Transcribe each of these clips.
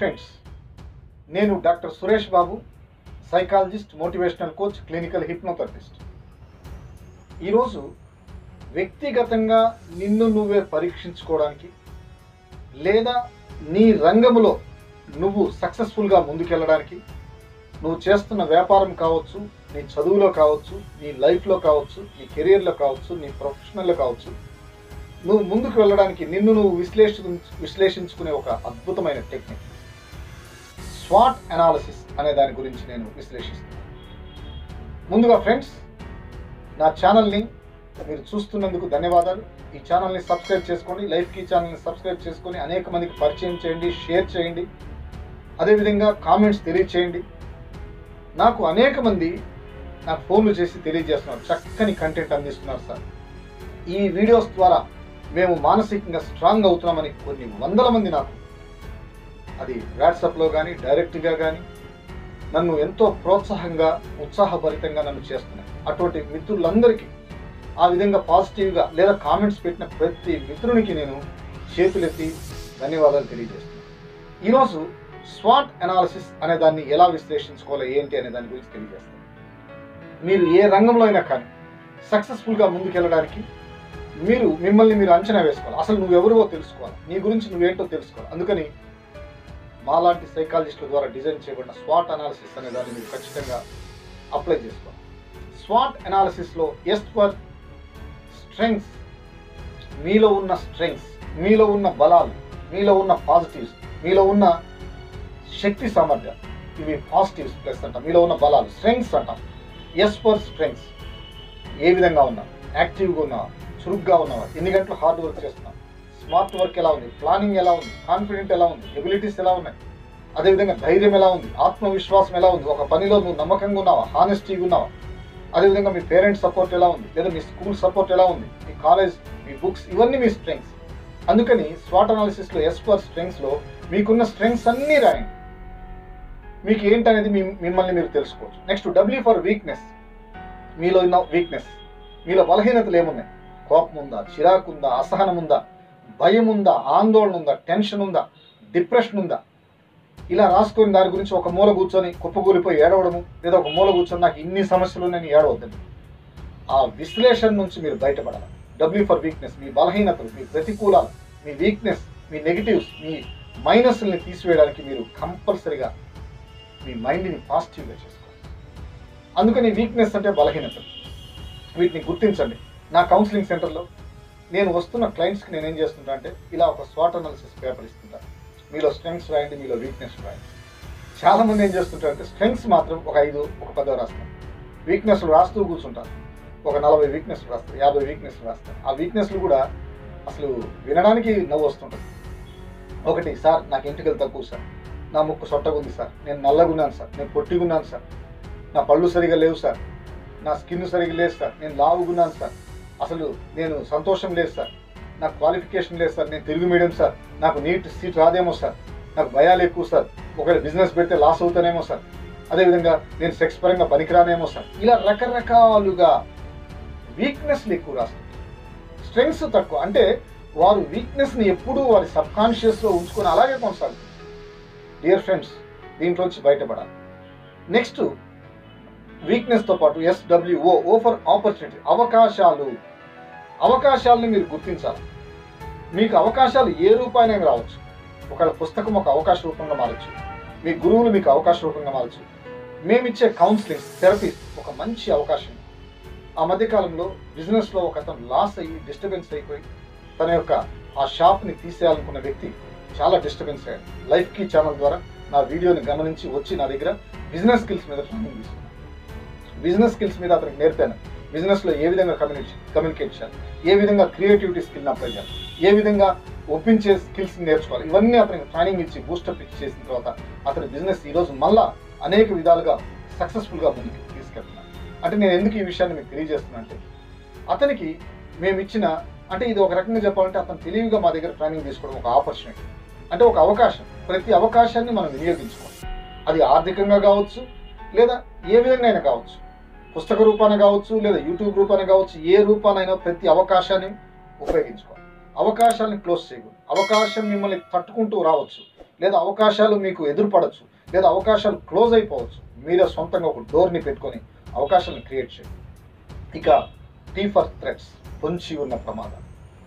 Friends నేను doctor Suresh Babu psychologist motivational coach clinical hypnotherapist ఈరోజు వ్యక్తిగతంగా నిన్ను నువ్వే పరీక్షించుకోవడానికి లేదా నీ రంగంలో నువ్వు సక్సెస్ఫుల్గా ముందుకెళ్ళడానికి నువ్వు చేస్తున్న వ్యాపారం కావచ్చు నీ చదువులో కావచ్చు నీ లైఫ్లో కావచ్చు నీ కెరియర్లో కావచ్చు నీ ప్రొఫెషనల్లో కావచ్చు నువ్వు ముందుకు వెళ్ళడానికి నిన్ను నువ్వు విశ్లేష విశ్లేషించుకునే ఒక అద్భుతమైన టెక్నిక్ స్వాట్ అనాలిసిస్ అనే దాని గురించి నేను విశ్లేషిస్తాను ముందుగా ఫ్రెండ్స్ నా ఛానల్ని మీరు చూస్తున్నందుకు ధన్యవాదాలు ఈ ఛానల్ని సబ్స్క్రైబ్ చేసుకోండి లైఫ్కి ఛానల్ని సబ్స్క్రైబ్ చేసుకొని అనేక మందికి పరిచయం చేయండి షేర్ చేయండి అదేవిధంగా కామెంట్స్ తెలియచేయండి నాకు అనేక మంది నాకు ఫోన్లు చేసి తెలియజేస్తున్నారు చక్కని కంటెంట్ అందిస్తున్నారు సార్ ఈ వీడియోస్ ద్వారా మేము మానసికంగా స్ట్రాంగ్ అవుతున్నామని కొన్ని వందల మంది నాకు అది వాట్సాప్లో కానీ డైరెక్ట్గా కానీ నన్ను ఎంతో ప్రోత్సాహంగా ఉత్సాహభరితంగా నన్ను చేస్తున్నాయి అటువంటి మిత్రులందరికీ ఆ విధంగా పాజిటివ్గా లేదా కామెంట్స్ పెట్టిన ప్రతి మిత్రునికి నేను చేతులెత్తి ధన్యవాదాలు తెలియజేస్తున్నాను ఈరోజు స్వాట్ అనాలిసిస్ అనే దాన్ని ఎలా విశ్లేషించుకోవాలి ఏంటి అనే దాని గురించి తెలియజేస్తాను మీరు ఏ రంగంలో అయినా కానీ సక్సెస్ఫుల్గా ముందుకెళ్ళడానికి మీరు మిమ్మల్ని మీరు అంచనా వేసుకోవాలి అసలు నువ్వెవరివో తెలుసుకోవాలి నీ గురించి నువ్వేంటో తెలుసుకోవాలి అందుకని మాలాంటి సైకాలజిస్టుల ద్వారా డిజైన్ చేయబడిన స్వాట్ అనాలిసిస్ అనే దాన్ని మీరు ఖచ్చితంగా అప్లై చేసుకోవాలి స్వాట్ అనాలిసిస్లో ఎస్ ఫర్ స్ట్రెంగ్స్ మీలో ఉన్న స్ట్రెంగ్స్ మీలో ఉన్న బలాలు మీలో ఉన్న పాజిటివ్స్ మీలో ఉన్న శక్తి సామర్థ్యం ఇవి పాజిటివ్స్ ప్లస్ అంటాం మీలో ఉన్న బలాలు స్ట్రెంగ్స్ అంటాం ఎస్ ఫర్ స్ట్రెంగ్స్ ఏ విధంగా ఉన్నాం యాక్టివ్గా ఉన్నావా చురుగ్గా ఉన్నావా ఎన్ని గంటలు హార్డ్ వర్క్ చేస్తున్నావు స్మార్ట్ వర్క్ ఎలా ఉంది ప్లానింగ్ ఎలా ఉంది కాన్ఫిడెంట్ ఎలా ఉంది ఎబిలిటీస్ ఎలా ఉన్నాయి అదేవిధంగా ధైర్యం ఎలా ఉంది ఆత్మవిశ్వాసం ఎలా ఉంది ఒక పనిలో నువ్వు నమ్మకంగా ఉన్నావా హానెస్టీగా ఉన్నావా అదేవిధంగా మీ పేరెంట్స్ సపోర్ట్ ఎలా ఉంది లేదా మీ స్కూల్ సపోర్ట్ ఎలా ఉంది మీ కాలేజ్ మీ బుక్స్ ఇవన్నీ మీ స్ట్రెంగ్స్ అందుకని స్వాట్ అనాలిసిస్లో ఎస్ ఫర్ స్ట్రెంగ్స్లో మీకున్న స్ట్రెంగ్స్ అన్నీ రాయండి మీకు ఏంటనేది మీ మిమ్మల్ని మీరు తెలుసుకోవచ్చు నెక్స్ట్ డబ్ల్యూ ఫర్ వీక్నెస్ మీలో ఉన్న వీక్నెస్ మీలో బలహీనతలు ఏమున్నాయి కోపం ఉందా చిరాకు ఉందా అసహనం ఉందా భయం ఉందా ఆందోళన ఉందా టెన్షన్ ఉందా డిప్రెషన్ ఉందా ఇలా రాసుకొని దాని గురించి ఒక మూల కూర్చొని కుప్పకూలిపోయి ఏడవడము లేదా ఒక మూల కూర్చొని నాకు ఇన్ని సమస్యలు నేను ఏడవద్దండి ఆ విశ్లేషణ నుంచి మీరు బయటపడాలి డబ్ల్యూ ఫర్ వీక్నెస్ మీ బలహీనతలు మీ ప్రతికూలాలు మీ వీక్నెస్ మీ నెగిటివ్స్ మీ మైనస్ని తీసివేయడానికి మీరు కంపల్సరిగా మీ మైండ్ని పాజిటివ్గా చేసుకోవాలి అందుకని వీక్నెస్ అంటే బలహీనతలు వీటిని గుర్తించండి నా కౌన్సిలింగ్ సెంటర్లో నేను వస్తున్న క్లయింట్స్కి నేను ఏం చేస్తుంటా అంటే ఇలా ఒక స్వాట్ అనాలిసిస్ పేపర్ ఇస్తుంటాను మీలో స్ట్రెంగ్స్ రాయండి మీలో వీక్నెస్ రాయండి చాలా మంది ఏం చేస్తుంటారు అంటే స్ట్రెంగ్స్ మాత్రం ఒక ఐదు ఒక పదో రాస్తారు వీక్నెస్లు రాస్తూ కూర్చుంటారు ఒక నలభై వీక్నెస్లు రాస్తారు యాభై వీక్నెస్లు రాస్తారు ఆ వీక్నెస్లు కూడా అసలు వినడానికి నవ్వు వస్తుంటుంది ఒకటి సార్ నాకు ఎంటికలు తక్కువ సార్ నా ముక్కు సొట్టగుంది సార్ నేను నల్లగున్నాను సార్ నేను పొట్టిగున్నాను సార్ నా పళ్ళు సరిగా లేవు సార్ నా స్కిన్ సరిగా లేదు సార్ నేను లావుగున్నాను సార్ అసలు నేను సంతోషం లేదు సార్ నాకు క్వాలిఫికేషన్ లేదు సార్ నేను తెలుగు మీడియం సార్ నాకు నీట్ సీట్ రాదేమో సార్ నాకు భయాలు ఎక్కువ సార్ ఒకవేళ బిజినెస్ పెడితే లాస్ అవుతానేమో సార్ అదేవిధంగా నేను సెక్స్ పరంగా పనికిరానేమో సార్ ఇలా రకరకాలుగా వీక్నెస్లు ఎక్కువ రాస్తారు స్ట్రెంగ్స్ తక్కువ అంటే వారు వీక్నెస్ని ఎప్పుడూ వారి సబ్ కాన్షియస్లో ఉంచుకొని అలాగే కొనసాగుతుంది డియర్ ఫ్రెండ్స్ దీంట్లోంచి బయటపడాలి నెక్స్ట్ వీక్నెస్తో పాటు ఎస్డబ్ల్యూఓ ఓ ఫర్ ఆపర్చునిటీ అవకాశాలు అవకాశాలని మీరు గుర్తించాలి మీకు అవకాశాలు ఏ రూపాయనైనా రావచ్చు ఒకవేళ పుస్తకం ఒక అవకాశ రూపంగా మారచ్చు మీ గురువులు మీకు అవకాశ రూపంగా మారచ్చు మేమిచ్చే కౌన్సిలింగ్ థెరపీస్ ఒక మంచి అవకాశం ఆ మధ్యకాలంలో బిజినెస్లో ఒక అతను లాస్ అయ్యి డిస్టర్బెన్స్ అయిపోయి తన యొక్క ఆ షాప్ని తీసేయాలనుకున్న వ్యక్తి చాలా డిస్టర్బెన్స్ అయ్యాడు లైఫ్ కీ ఛానల్ ద్వారా నా వీడియోని గమనించి వచ్చి నా దగ్గర బిజినెస్ స్కిల్స్ మీద ట్రైనింగ్ తీసుకున్నాను బిజినెస్ స్కిల్స్ మీద అతనికి నేర్పాను బిజినెస్లో ఏ విధంగా కమ్యూనికేషన్ కమ్యూనికేట్ చేయాలి ఏ విధంగా క్రియేటివిటీ స్కిల్ని అప్లై చేయాలి ఏ విధంగా ఒప్పించే స్కిల్స్ నేర్చుకోవాలి ఇవన్నీ అతనికి ట్రైనింగ్ ఇచ్చి బూస్టప్ ఇచ్చి చేసిన తర్వాత అతని బిజినెస్ ఈరోజు మళ్ళా అనేక విధాలుగా సక్సెస్ఫుల్గా ముందుకు తీసుకెళ్తున్నాను అంటే నేను ఎందుకు ఈ విషయాన్ని మీకు తెలియజేస్తున్నా అంటే అతనికి మేము ఇచ్చిన అంటే ఇది ఒక రకంగా చెప్పాలంటే అతను తెలివిగా మా దగ్గర ట్రైనింగ్ తీసుకోవడం ఒక ఆపర్చునిటీ అంటే ఒక అవకాశం ప్రతి అవకాశాన్ని మనం వినియోగించుకోవాలి అది ఆర్థికంగా కావచ్చు లేదా ఏ విధంగా అయినా కావచ్చు పుస్తక రూపాన కావచ్చు లేదా యూట్యూబ్ రూపాన కావచ్చు ఏ రూపానైనా ప్రతి అవకాశాన్ని ఉపయోగించుకోవాలి అవకాశాన్ని క్లోజ్ చేయకూడదు అవకాశం మిమ్మల్ని తట్టుకుంటూ రావచ్చు లేదా అవకాశాలు మీకు ఎదురుపడచ్చు లేదా అవకాశాలు క్లోజ్ అయిపోవచ్చు మీరే సొంతంగా ఒక డోర్ని పెట్టుకొని అవకాశాలను క్రియేట్ చేయండి ఇక టీ ఫర్ థ్రెట్స్ పొంచి ఉన్న ప్రమాదాలు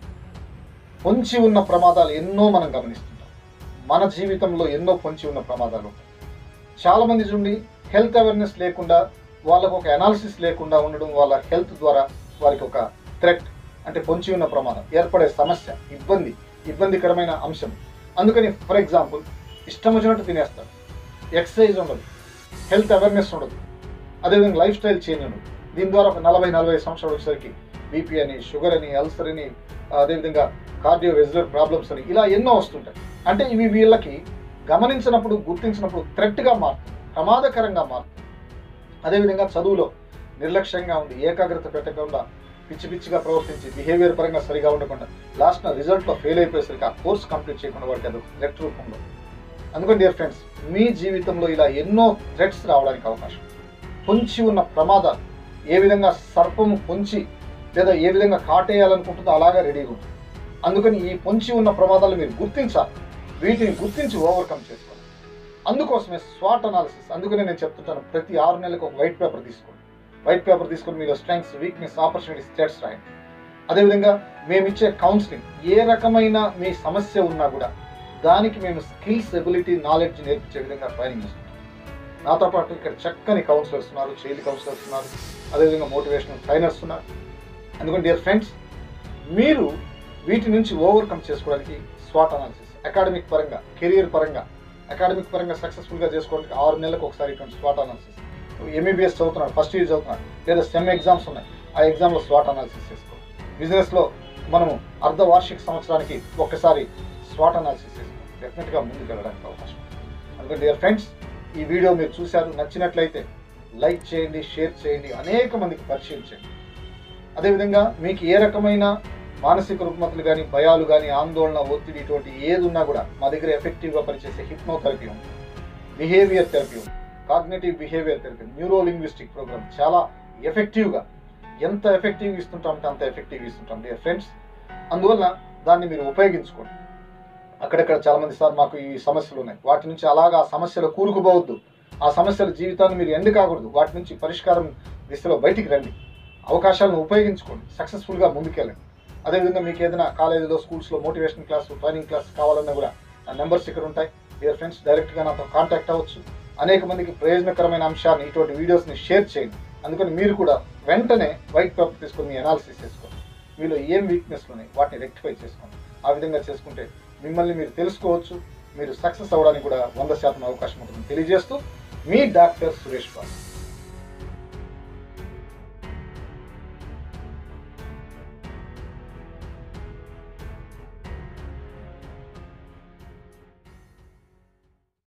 పొంచి ఉన్న ప్రమాదాలు ఎన్నో మనం గమనిస్తుంటాం మన జీవితంలో ఎన్నో పొంచి ఉన్న ప్రమాదాలు ఉంటాయి చాలా మంది చూడండి హెల్త్ అవేర్నెస్ లేకుండా వాళ్ళకు ఒక అనాలిసిస్ లేకుండా ఉండడం వాళ్ళ హెల్త్ ద్వారా వారికి ఒక థ్రెట్ అంటే పొంచి ఉన్న ప్రమాదం ఏర్పడే సమస్య ఇబ్బంది ఇబ్బందికరమైన అంశం అందుకని ఫర్ ఎగ్జాంపుల్ ఇష్టం వచ్చినట్టు తినేస్తారు ఎక్సర్సైజ్ ఉండదు హెల్త్ అవేర్నెస్ ఉండదు అదేవిధంగా లైఫ్ స్టైల్ చేంజ్ ఉండదు దీని ద్వారా ఒక నలభై నలభై సంవత్సరాలు వచ్చేసరికి బీపీ అని షుగర్ అని అల్సర్ అని అదేవిధంగా కార్డియో వెజులర్ ప్రాబ్లమ్స్ అని ఇలా ఎన్నో వస్తుంటాయి అంటే ఇవి వీళ్ళకి గమనించినప్పుడు గుర్తించినప్పుడు థ్రెట్గా మారుతుంది ప్రమాదకరంగా మారుతుంది అదేవిధంగా చదువులో నిర్లక్ష్యంగా ఉండి ఏకాగ్రత పెట్టకుండా పిచ్చి పిచ్చిగా ప్రవర్తించి బిహేవియర్ పరంగా సరిగా ఉండకుండా లాస్ట్ రిజల్ట్లో ఫెయిల్ అయిపోయేసరికి ఆ కోర్స్ కంప్లీట్ చేయకుండా వాడికి అది థ్రెట్ రూపంలో అందుకని డియర్ ఫ్రెండ్స్ మీ జీవితంలో ఇలా ఎన్నో థ్రెట్స్ రావడానికి అవకాశం పొంచి ఉన్న ప్రమాదాలు ఏ విధంగా సర్పము పొంచి లేదా ఏ విధంగా కాటేయాలనుకుంటుందో అలాగా రెడీగా ఉంటుంది అందుకని ఈ పొంచి ఉన్న ప్రమాదాలు మీరు గుర్తించాలి వీటిని గుర్తించి ఓవర్కమ్ చేసుకోవాలి అందుకోసమే స్వాట్ అనాలిసిస్ అందుకనే నేను చెప్తుంటాను ప్రతి ఆరు నెలలకు ఒక వైట్ పేపర్ తీసుకోండి వైట్ పేపర్ తీసుకొని మీరు స్ట్రెంగ్స్ వీక్నెస్ ఆపర్చునిటీస్ థ్రెట్స్ రాయండి అదేవిధంగా మేము ఇచ్చే కౌన్సిలింగ్ ఏ రకమైన మీ సమస్య ఉన్నా కూడా దానికి మేము స్కిల్స్ ఎబిలిటీ నాలెడ్జ్ నేర్పించే విధంగా ట్రైనింగ్ ఇస్తున్నాం నాతో పాటు ఇక్కడ చక్కని కౌన్సిలర్స్ ఉన్నారు చైల్డ్ కౌన్సిలర్స్ ఉన్నారు అదేవిధంగా మోటివేషనల్ ట్రైనర్స్ ఉన్నారు అందుకని డియర్ ఫ్రెండ్స్ మీరు వీటి నుంచి ఓవర్కమ్ చేసుకోవడానికి స్వాట్ అనాలిసిస్ అకాడమిక్ పరంగా కెరియర్ పరంగా అకాడమిక్ పరంగా సక్సెస్ఫుల్గా చేసుకోవడానికి ఆరు నెలలకు ఒకసారి ఇటువంటి స్వాట్ అనాలిసిస్ ఎంబీబీఎస్ చదువుతున్నాడు ఫస్ట్ ఇయర్ చదువుతున్నాడు లేదా సెమ్ ఎగ్జామ్స్ ఉన్నాయి ఆ ఎగ్జామ్లో స్వాట్ అనాలిసిస్ చేసుకో బిజినెస్లో మనము అర్ధ వార్షిక సంవత్సరానికి ఒక్కసారి స్వాట్ అనాలిసిస్ చేసుకో డెఫినెట్గా ముందుకు వెళ్ళడానికి అవకాశం ఉంది. అందుకని డియర్ ఫ్రెండ్స్ ఈ వీడియో మీరు చూశారు నచ్చినట్లయితే లైక్ చేయండి షేర్ చేయండి అనేక మందికి పరిచయం చేయండి అదేవిధంగా మీకు ఏ రకమైన మానసిక రుగ్మతలు కానీ భయాలు కానీ ఆందోళన ఒత్తిడి ఇటువంటి ఏది ఉన్నా కూడా మా దగ్గర ఎఫెక్టివ్గా పనిచేసే హిప్నోథెరపీ ఉంది బిహేవియర్ థెరపీ ఉంది cognitive behaviour therapy neuro linguistic programme చాలా ఎఫెక్టివ్గా ఎంత ఎఫెక్టివ్ ఇస్తుంటాం అంటే అంత ఎఫెక్టివ్ ఇస్తుంటాం డియర్ ఫ్రెండ్స్ అందువల్ల దాన్ని మీరు ఉపయోగించుకోండి అక్కడక్కడ చాలా మంది సార్ మాకు ఈ సమస్యలు ఉన్నాయి వాటి నుంచి అలాగా ఆ సమస్యలు కూరుకుపోవద్దు ఆ సమస్యల జీవితాన్ని మీరు ఎండు కాకూడదు వాటి నుంచి పరిష్కారం దిశలో బయటికి రండి అవకాశాలను ఉపయోగించుకోండి సక్సెస్ఫుల్గా ముందుకెళ్ళండి అదేవిధంగా మీకు ఏదైనా కాలేజీలో స్కూల్స్లో మోటివేషన్ క్లాస్ ట్రైనింగ్ క్లాస్ కావాలన్నా కూడా నా నెంబర్స్ ఇక్కడ ఉంటాయి డియర్ ఫ్రెండ్స్ డైరెక్ట్గా నాతో కాంటాక్ట్ అవ్వచ్చు అనేక మందికి ప్రయోజనకరమైన అంశాన్ని ఇటువంటి వీడియోస్ని షేర్ చేయండి అందుకని మీరు కూడా వెంటనే వైట్ పేపర్ తీసుకొని మీ అనాలిసిస్ చేసుకోండి మీలో ఏం వీక్నెస్లు ఉన్నాయి వాటిని రెక్టిఫై చేసుకోండి ఆ విధంగా చేసుకుంటే మిమ్మల్ని మీరు తెలుసుకోవచ్చు మీరు సక్సెస్ అవ్వడానికి కూడా వంద శాతం అవకాశం ఉంటుంది తెలియజేస్తూ మీ డాక్టర్ సురేష్ బాబు